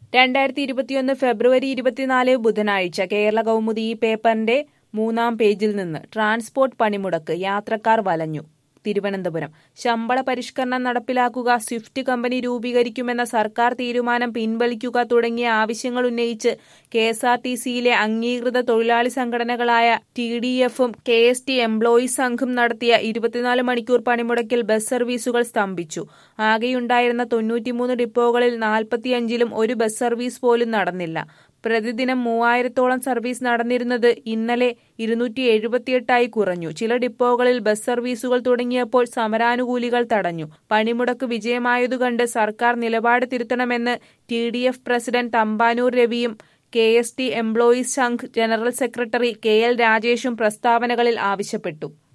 രണ്ടായിരത്തി ഇരുപത്തിയൊന്ന് ഫെബ്രുവരി ഇരുപത്തിനാല് ബുധനാഴ്ച കേരള കൗമുദി ഈ പേപ്പറിന്റെ മൂന്നാം പേജിൽ നിന്ന് ട്രാൻസ്പോർട്ട് പണിമുടക്ക് യാത്രക്കാർ വലഞ്ഞു തിരുവനന്തപുരം ശമ്പള പരിഷ്കരണം നടപ്പിലാക്കുക സ്വിഫ്റ്റ് കമ്പനി രൂപീകരിക്കുമെന്ന സർക്കാർ തീരുമാനം പിൻവലിക്കുക തുടങ്ങിയ ആവശ്യങ്ങൾ ഉന്നയിച്ച് കെ എസ് ആർ ടി സിയിലെ അംഗീകൃത തൊഴിലാളി സംഘടനകളായ ടി ഡി എഫും കെ എസ് ടി എംപ്ലോയീസ് സംഘം നടത്തിയ ഇരുപത്തിനാല് മണിക്കൂർ പണിമുടക്കിൽ ബസ് സർവീസുകൾ സ്തംഭിച്ചു ആകെയുണ്ടായിരുന്ന തൊണ്ണൂറ്റിമൂന്ന് ഡിപ്പോകളിൽ നാൽപ്പത്തിയഞ്ചിലും ഒരു ബസ് സർവീസ് പോലും നടന്നില്ല പ്രതിദിനം മൂവായിരത്തോളം സർവീസ് നടന്നിരുന്നത് ഇന്നലെ ഇരുന്നൂറ്റി എഴുപത്തിയെട്ടായി കുറഞ്ഞു ചില ഡിപ്പോകളിൽ ബസ് സർവീസുകൾ തുടങ്ങിയപ്പോൾ സമരാനുകൂലികൾ തടഞ്ഞു പണിമുടക്ക് വിജയമായതുകണ്ട് സർക്കാർ നിലപാട് തിരുത്തണമെന്ന് T D F president Thampanoor രവിയും K S T employees Sangh general secretary K L രാജേഷും പ്രസ്താവനകളിൽ ആവശ്യപ്പെട്ടു